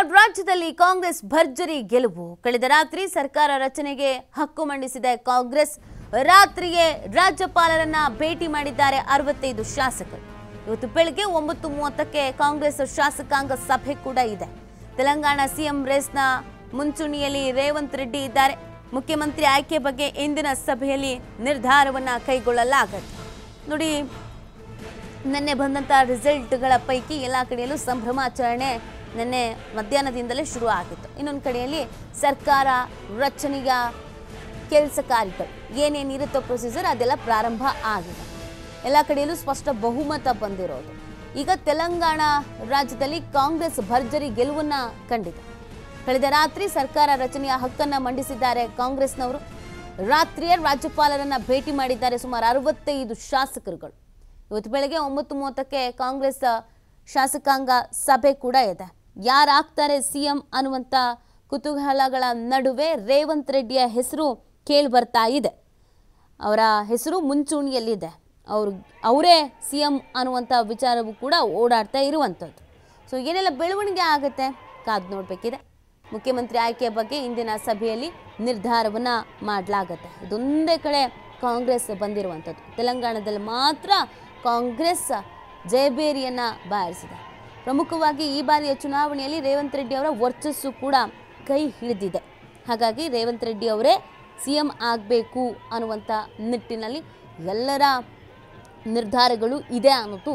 ತಮಿಳುನಾಡು ರಾಜ್ಯದಲ್ಲಿ ಕಾಂಗ್ರೆಸ್ ಭರ್ಜರಿ ಗೆಲುವು ಕಳೆದ ರಾತ್ರಿ ಸರ್ಕಾರ ರಚನೆಗೆ ಹಕ್ಕು ಮಂಡಿಸಿದ ಕಾಂಗ್ರೆಸ್ ರಾತ್ರಿಯೇ ರಾಜ್ಯಪಾಲರನ್ನ ಭೇಟಿ ಮಾಡಿದ್ದಾರೆ ಅರವತ್ತೈದು ಶಾಸಕರು ಇವತ್ತು ಬೆಳಗ್ಗೆ ಒಂಬತ್ತು ಮೂವತ್ತಕ್ಕೆ ಕಾಂಗ್ರೆಸ್ ಶಾಸಕಾಂಗ ಸಭೆ ಕೂಡ ಇದೆ ತೆಲಂಗಾಣ ಸಿಎಂ ರೇಸ್ನ ಮುಂಚೂಣಿಯಲ್ಲಿ ರೇವಂತ್ ರೆಡ್ಡಿ ಇದ್ದಾರೆ ಮುಖ್ಯಮಂತ್ರಿ ಆಯ್ಕೆ ಬಗ್ಗೆ ಇಂದಿನ ಸಭೆಯಲ್ಲಿ ನಿರ್ಧಾರವನ್ನ ಕೈಗೊಳ್ಳಲಾಗುತ್ತೆ ನೋಡಿ ನಿನ್ನೆ ಬಂದಂಥ ರಿಸಲ್ಟ್ಗಳ ಪೈಕಿ ಎಲ್ಲ ಕಡೆಯಲ್ಲೂ ಸಂಭ್ರಮಾಚರಣೆ ನಿನ್ನೆ ಮಧ್ಯಾಹ್ನದಿಂದಲೇ ಶುರು ಆಗಿತ್ತು ಇನ್ನೊಂದು ಕಡೆಯಲ್ಲಿ ಸರ್ಕಾರ ರಚನೆಯ ಕೆಲಸ ಕಾರ್ಯಗಳು ಏನೇನಿರುತ್ತೋ ಪ್ರೊಸೀಜರ್ ಅದೆಲ್ಲ ಪ್ರಾರಂಭ ಆಗಿದೆ ಎಲ್ಲ ಕಡೆಯಲ್ಲೂ ಸ್ಪಷ್ಟ ಬಹುಮತ ಬಂದಿರೋದು ಈಗ ತೆಲಂಗಾಣ ರಾಜ್ಯದಲ್ಲಿ ಕಾಂಗ್ರೆಸ್ ಭರ್ಜರಿ ಗೆಲುವನ್ನ ಕಂಡಿದೆ ಕಳೆದ ರಾತ್ರಿ ಸರ್ಕಾರ ರಚನೆಯ ಹಕ್ಕನ್ನ ಮಂಡಿಸಿದ್ದಾರೆ ಕಾಂಗ್ರೆಸ್ನವರು ರಾತ್ರಿಯೇ ರಾಜ್ಯಪಾಲರನ್ನ ಭೇಟಿ ಮಾಡಿದ್ದಾರೆ ಸುಮಾರು ಅರವತ್ತೈದು ಶಾಸಕರುಗಳು ಇವತ್ತು ಬೆಳಗ್ಗೆ ಒಂಬತ್ತು ಮೂವತ್ತಕ್ಕೆ ಕಾಂಗ್ರೆಸ್ ಶಾಸಕಾಂಗ ಸಭೆ ಕೂಡ ಇದೆ ಯಾರಾಗ್ತಾರೆ ಸಿಎಂ ಅನ್ನುವಂಥ ಕುತೂಹಲಗಳ ನಡುವೆ ರೇವಂತ್ ರೆಡ್ಡಿಯ ಹೆಸರು ಕೇಳಿ ಬರ್ತಾ ಇದೆ ಅವರ ಹೆಸರು ಮುಂಚೂಣಿಯಲ್ಲಿದೆ ಅವರು ಅವರೇ ಸಿ ಎಂ ಅನ್ನುವಂಥ ವಿಚಾರವೂ ಕೂಡ ಓಡಾಡ್ತಾ ಇರುವಂಥದ್ದು ಸೊ ಏನೆಲ್ಲ ಬೆಳವಣಿಗೆ ಆಗುತ್ತೆ ಕಾದು ನೋಡಬೇಕಿದೆ ಮುಖ್ಯಮಂತ್ರಿ ಆಯ್ಕೆಯ ಬಗ್ಗೆ ಇಂದಿನ ಸಭೆಯಲ್ಲಿ ನಿರ್ಧಾರವನ್ನು ಮಾಡಲಾಗತ್ತೆ ಇದೊಂದೇ ಕಡೆ ಕಾಂಗ್ರೆಸ್ ಬಂದಿರುವಂಥದ್ದು ತೆಲಂಗಾಣದಲ್ಲಿ ಮಾತ್ರ ಕಾಂಗ್ರೆಸ್ ಜಯಬೇರಿಯನ್ನು ಬಾರಿಸಿದೆ ಪ್ರಮುಖವಾಗಿ ಈ ಬಾರಿಯ ಚುನಾವಣೆಯಲ್ಲಿ ರೇವಂತ್ ರೆಡ್ಡಿ ಅವರ ವರ್ಚಸ್ಸು ಕೂಡ ಕೈ ಹಿಡಿದಿದೆ ಹಾಗಾಗಿ ರೇವಂತ್ ರೆಡ್ಡಿ ಅವರೇ ಸಿ ಎಂ ಆಗಬೇಕು ಅನ್ನುವಂಥ ನಿಟ್ಟಿನಲ್ಲಿ ಎಲ್ಲರ ನಿರ್ಧಾರಗಳು ಇದೆ ಅನ್ನೋದು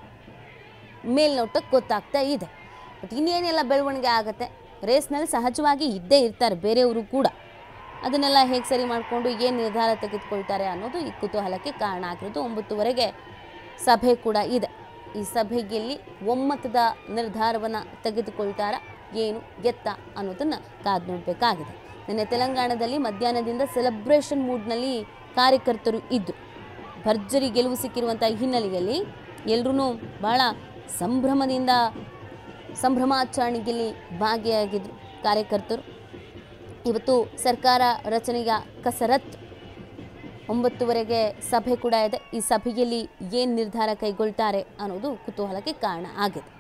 ಮೇಲ್ನೋಟಕ್ಕೆ ಗೊತ್ತಾಗ್ತಾ ಇದೆ ಬಟ್ ಇನ್ನೇನೆಲ್ಲ ಬೆಳವಣಿಗೆ ಆಗುತ್ತೆ ರೇಸ್ನಲ್ಲಿ ಸಹಜವಾಗಿ ಇದ್ದೇ ಇರ್ತಾರೆ ಬೇರೆಯವರು ಕೂಡ ಅದನ್ನೆಲ್ಲ ಹೇಗೆ ಸರಿ ಮಾಡಿಕೊಂಡು ಏನು ನಿರ್ಧಾರ ತೆಗೆದುಕೊಳ್ತಾರೆ ಅನ್ನೋದು ಈ ಕುತೂಹಲಕ್ಕೆ ಕಾರಣ ಆಗಿರೋದು ಒಂಬತ್ತುವರೆಗೆ ಸಭೆ ಕೂಡ ಇದೆ ಈ ಸಭೆಯಲ್ಲಿ ಒಮ್ಮತದ ನಿರ್ಧಾರವನ್ನು ತೆಗೆದುಕೊಳ್ತಾರ ಏನು ಎತ್ತ ಅನ್ನೋದನ್ನು ಕಾದು ನೋಡಬೇಕಾಗಿದೆ ನಿನ್ನೆ ತೆಲಂಗಾಣದಲ್ಲಿ ಮಧ್ಯಾಹ್ನದಿಂದ ಸೆಲೆಬ್ರೇಷನ್ ಮೂಡ್ನಲ್ಲಿ ಕಾರ್ಯಕರ್ತರು ಇದ್ದರು ಭರ್ಜರಿ ಗೆಲುವು ಸಿಕ್ಕಿರುವಂಥ ಹಿನ್ನೆಲೆಯಲ್ಲಿ ಎಲ್ಲರೂ ಬಹಳ ಸಂಭ್ರಮದಿಂದ ಸಂಭ್ರಮಾಚರಣೆಯಲ್ಲಿ ಭಾಗಿಯಾಗಿದ್ದರು ಕಾರ್ಯಕರ್ತರು ಇವತ್ತು ಸರ್ಕಾರ ರಚನೆಯ ಕಸರತ್ ಒಂಬತ್ತುವರೆಗೆ ಸಭೆ ಕೂಡ ಇದೆ ಈ ಸಭೆಯಲ್ಲಿ ಏನು ನಿರ್ಧಾರ ಕೈಗೊಳ್ತಾರೆ ಅನ್ನೋದು ಕುತೂಹಲಕ್ಕೆ ಕಾರಣ ಆಗಿದೆ